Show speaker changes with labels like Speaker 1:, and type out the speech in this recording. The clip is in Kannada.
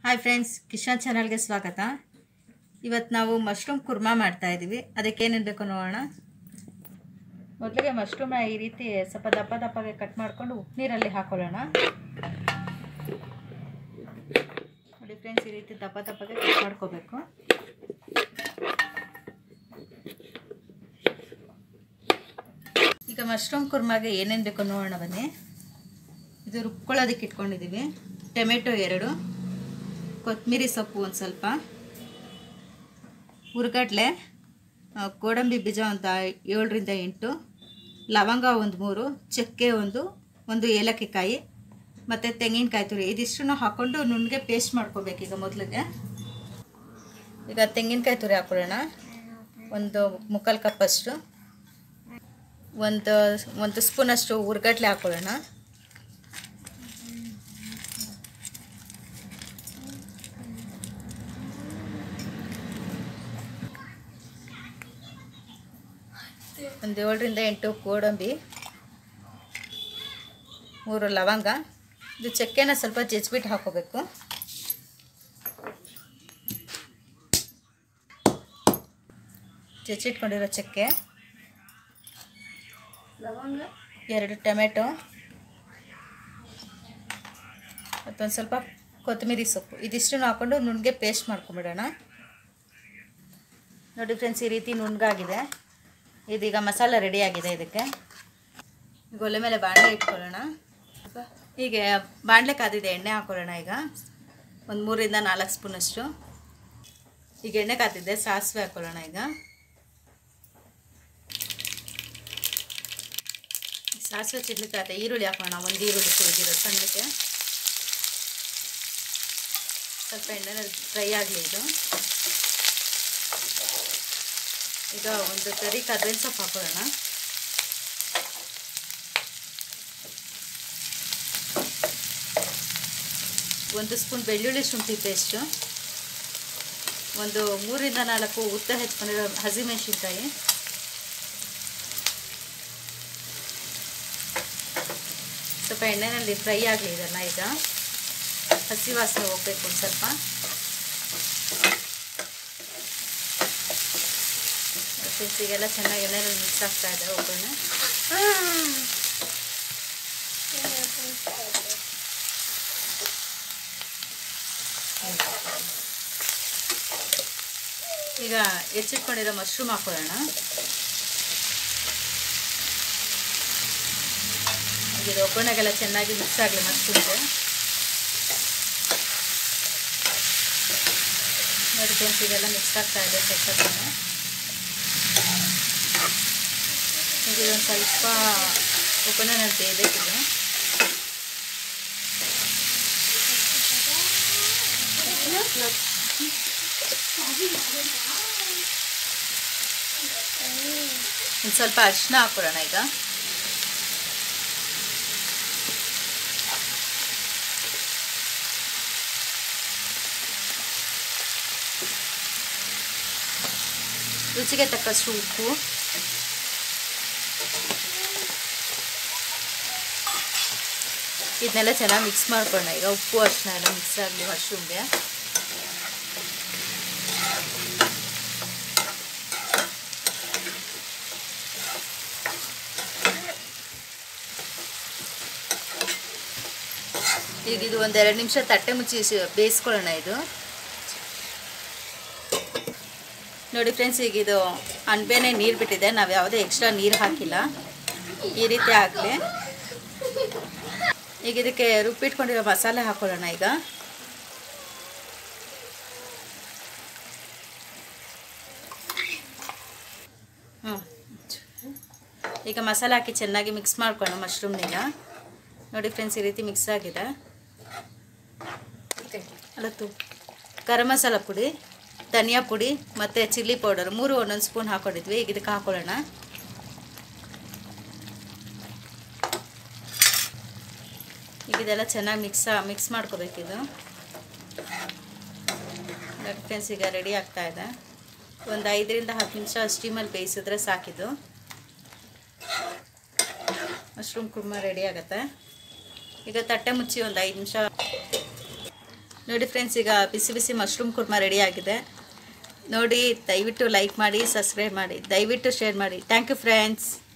Speaker 1: ಹಾಯ್ ಫ್ರೆಂಡ್ಸ್ ಕಿಶನ್ ಚಾನಲ್ಗೆ ಸ್ವಾಗತ ಇವತ್ತು ನಾವು ಮಶ್ರೂಮ್ ಕುರ್ಮಾ ಮಾಡ್ತಾ ಇದ್ದೀವಿ ಅದಕ್ಕೆ ಏನೇನು ಬೇಕು ನೋಡೋಣ ಮೊದಲಿಗೆ ಮಶ್ರೂಮ್ನ ಈ ರೀತಿ ಸ್ವಲ್ಪ ದಪ್ಪ ದಪ್ಪಗೆ ಕಟ್ ಮಾಡಿಕೊಂಡು ಉಪ್ಪು ನೀರಲ್ಲಿ ಹಾಕೊಳ್ಳೋಣ ನೋಡಿ ಫ್ರೆಂಡ್ಸ್ ಈ ರೀತಿ ದಪ್ಪ ದಪ್ಪಗೆ ಕಟ್ ಮಾಡ್ಕೋಬೇಕು ಈಗ ಮಶ್ರೂಮ್ ಕುರ್ಮಾಗೆ ಏನೇನು ಬೇಕು ನೋಡೋಣ ಬನ್ನಿ ಇದು ರುಬ್ಕೊಳ್ಳೋದಕ್ಕೆ ಇಟ್ಕೊಂಡಿದ್ದೀವಿ ಟೊಮೆಟೊ ಎರಡು ಕೊತ್ತಂಬರಿ ಸೊಪ್ಪು ಒಂದು ಸ್ವಲ್ಪ ಹುರ್ಗಡ್ಲೆ ಆ, ಗೋಡಂಬಿ ಬೀಜ ಒಂದು ಏಳರಿಂದ ಎಂಟು ಲವಂಗ ಒಂದು ಮೂರು ಚಕ್ಕೆ ಒಂದು ಒಂದು ಏಲಕ್ಕಿ ಕಾಯಿ ಮತ್ತು ತೆಂಗಿನಕಾಯಿ ತುರಿ ಇದಿಷ್ಟನ್ನು ಹಾಕ್ಕೊಂಡು ನುಣ್ಣಗೆ ಪೇಸ್ಟ್ ಮಾಡ್ಕೋಬೇಕು ಈಗ ಮೊದಲಿಗೆ ಈಗ ತೆಂಗಿನಕಾಯಿ ತುರಿ ಹಾಕೊಳ್ಳೋಣ ಒಂದು ಮುಕ್ಕಾಲು ಕಪ್ಪಷ್ಟು ಒಂದು ಒಂದು ಸ್ಪೂನಷ್ಟು ಹುರ್ಗಡ್ಲೆ ಹಾಕೊಳ್ಳೋಣ ಒಂದು ಏಳರಿಂದ ಎಂಟು ಗೋಡಂಬಿ ಮೂರು ಲವಂಗ ಇದು ಚಕ್ಕೆನ ಸ್ವಲ್ಪ ಜಜ್ಬಿಟ್ಟು ಹಾಕೋಬೇಕು ಜಜ್ಜಿಟ್ಕೊಂಡಿರೋ ಚಕ್ಕೆ ಎರಡು ಟೊಮೆಟೊ ಮತ್ತೊಂದು ಸ್ವಲ್ಪ ಕೊತ್ತಂಬರಿ ಸೊಪ್ಪು ಇದಿಷ್ಟನ್ನು ಹಾಕ್ಕೊಂಡು ನುಣ್ಣಗೆ ಪೇಸ್ಟ್ ಮಾಡ್ಕೊಂಬಿಡೋಣ ನೋಡಿ ಫ್ರೆಂಡ್ಸ್ ಈ ರೀತಿ ನುಣ್ಣಗಾಗಿದೆ ಇದೀಗ ಮಸಾಲ ರೆಡಿಯಾಗಿದೆ ಇದಕ್ಕೆ ಈಗ ಒಲೆ ಮೇಲೆ ಬಾಣಲೆ ಇಟ್ಕೊಳ್ಳೋಣ ಹೀಗೆ ಬಾಣಲೆ ಕಾದಿದೆ ಎಣ್ಣೆ ಹಾಕೊಳ್ಳೋಣ ಈಗ ಒಂದು ಮೂರಿಂದ ನಾಲ್ಕು ಸ್ಪೂನಷ್ಟು ಈಗ ಎಣ್ಣೆ ಕಾದಿದೆ ಸಾಸಿವೆ ಹಾಕೊಳ್ಳೋಣ ಈಗ ಸಾಸಿವೆ ಚಿಡ್ಲಿಕ್ಕೆ ಈರುಳ್ಳಿ ಹಾಕೋಣ ಒಂದು ಈರುಳ್ಳಿ ಕುಯ್ದಿರೋ ಸಣ್ಣಕ್ಕೆ ಸ್ವಲ್ಪ ಎಣ್ಣೆನಲ್ಲಿ ಫ್ರೈ ಆಗಲಿ ಇದು ಈಗ ಒಂದು ಕರಿ ಕರ್ಬೇವಿನ ಸೊಪ್ಪು ಹಾಕೊಳ್ಳೋಣ ಒಂದು ಸ್ಪೂನ್ ಬೆಳ್ಳುಳ್ಳಿ ಶುಂಠಿ ಪೇಸ್ಟು ಒಂದು ಮೂರಿಂದ ನಾಲ್ಕು ಉದ್ದ ಹೆಚ್ಕೊಂಡಿರೋ ಹಸಿಮೆಣಸಿನ್ಕಾಯಿ ಸ್ವಲ್ಪ ಎಣ್ಣೆಯಲ್ಲಿ ಫ್ರೈ ಆಗಲಿ ಇದೆಲ್ಲ ಈಗ ಹಸಿ ವಾಸನೆ ಹೋಗ್ಬೇಕು ಒಂದು ಸ್ವಲ್ಪ ಫ್ರೆಂಡ್ಸಿಗೆಲ್ಲ ಚೆನ್ನಾಗಿ ಎಣ್ಣೆಯಲ್ಲಿ ಮಿಕ್ಸ್ ಆಗ್ತಾ ಇದೆ ಒಗ್ಗರಣೆ ಈಗ ಹೆಚ್ಚಿಟ್ಕೊಂಡಿರೋ ಮಶ್ರೂಮ್ ಹಾಕೊಳ್ಳೋಣ ಇದು ಒಗ್ಗರಣೆಗೆಲ್ಲ ಚೆನ್ನಾಗಿ ಮಿಕ್ಸ್ ಆಗಲಿ ಮಶ್ರೂಮ್ಗೆ ನೋಡಿ ಫ್ರೆಂಡ್ಸ್ ಇದೆಲ್ಲ ಮಿಕ್ಸ್ ಆಗ್ತಾ ಇದೆ ಸ್ವಲ್ಪ ಈಗ ಇದೊಂದು ಸ್ವಲ್ಪ ಒಗ್ಗರಣೆ ಬೇಯಬೇಕಿದೆ ಒಂದು ಸ್ವಲ್ಪ ಅರಿಶಿನ ಹಾಕೊಳ್ಳೋಣ ಈಗ ರುಚಿಗೆ ತಕ್ಕಷ್ಟು ಉಪ್ಪು ಇದನ್ನೆಲ್ಲ ಚೆನ್ನಾಗಿ ಮಿಕ್ಸ್ ಮಾಡ್ಕೊಳ್ಳೋಣ ಈಗ ಉಪ್ಪು ಅರಿಶಿನ ಎಲ್ಲ ಮಿಕ್ಸ್ ಆಗಲಿ ಮಶ್ರೂಮ್ಗೆ ಈಗ ಇದು ಒಂದೆರಡು ನಿಮಿಷ ತಟ್ಟೆ ಮುಚ್ಚಿ ಸಿ- ಬೇಯಿಸ್ಕೊಳ್ಳೋಣ ಇದು ನೋಡಿ ಫ್ರೆಂಡ್ಸ್ ಈಗ ಇದು ಅನ್ಬೇನೆ ನೀರು ಬಿಟ್ಟಿದೆ ನಾವು ಯಾವುದೇ ಎಕ್ಸ್ಟ್ರಾ ನೀರು ಹಾಕಿಲ್ಲ ಈ ರೀತಿ ಆಗಲಿ ಈಗ ಇದಕ್ಕೆ ರುಬ್ಬಿಟ್ಕೊಂಡಿರೋ ಮಸಾಲೆ ಹಾಕೊಳ್ಳೋಣ ಈಗ ಹ್ಞೂ ಈಗ ಮಸಾಲೆ ಹಾಕಿ ಚೆನ್ನಾಗಿ ಮಿಕ್ಸ್ ಮಾಡ್ಕೊಳ್ಳೋಣ ಮಶ್ರೂಮ್ನಿಗ ನೋಡಿ ಫ್ರೆಂಡ್ಸ್ ಈ ರೀತಿ ಮಿಕ್ಸ್ ಆಗಿದೆ ಅಲ್ಲತ್ತು ಗರಂ ಮಸಾಲ ಪುಡಿ ಧನಿಯಾ ಪುಡಿ ಮತ್ತು ಚಿಲ್ಲಿ ಪೌಡರ್ ಮೂರು ಒಂದೊಂದು ಸ್ಪೂನ್ ಹಾಕೊಂಡಿದ್ವಿ ಈಗ ಇದಕ್ಕೆ ಹಾಕೊಳ್ಳೋಣ ಈಗ ಇದೆಲ್ಲ ಚೆನ್ನಾಗಿ ಮಿಕ್ಸ್ ಮಿಕ್ಸ್ ಮಾಡ್ಕೋಬೇಕಿದು ನೋಡಿ ಫ್ರೆಂಡ್ಸ್ ಈಗ ರೆಡಿ ಆಗ್ತಾ ಇದೆ ಒಂದು ಐದರಿಂದ ಹತ್ತು ನಿಮಿಷ ಸ್ಟೀಮಲ್ಲಿ ಬೇಯಿಸಿದ್ರೆ ಸಾಕಿದು ಮಶ್ರೂಮ್ ಕುರ್ಮ ರೆಡಿ ಆಗುತ್ತೆ ಈಗ ತಟ್ಟೆ ಮುಚ್ಚಿ ಒಂದು ಐದು ನಿಮಿಷ ನೋಡಿ ಫ್ರೆಂಡ್ಸ್ ಈಗ ಬಿಸಿ ಬಿಸಿ ಮಶ್ರೂಮ್ ಕುರ್ಮಾ ರೆಡಿ ಆಗಿದೆ ನೋಡಿ ದಯವಿಟ್ಟು ಲೈಕ್ ಮಾಡಿ ಸಬ್ಸ್ಕ್ರೈಬ್ ಮಾಡಿ ದಯವಿಟ್ಟು ಶೇರ್ ಮಾಡಿ ಥ್ಯಾಂಕ್ ಯು ಫ್ರೆಂಡ್ಸ್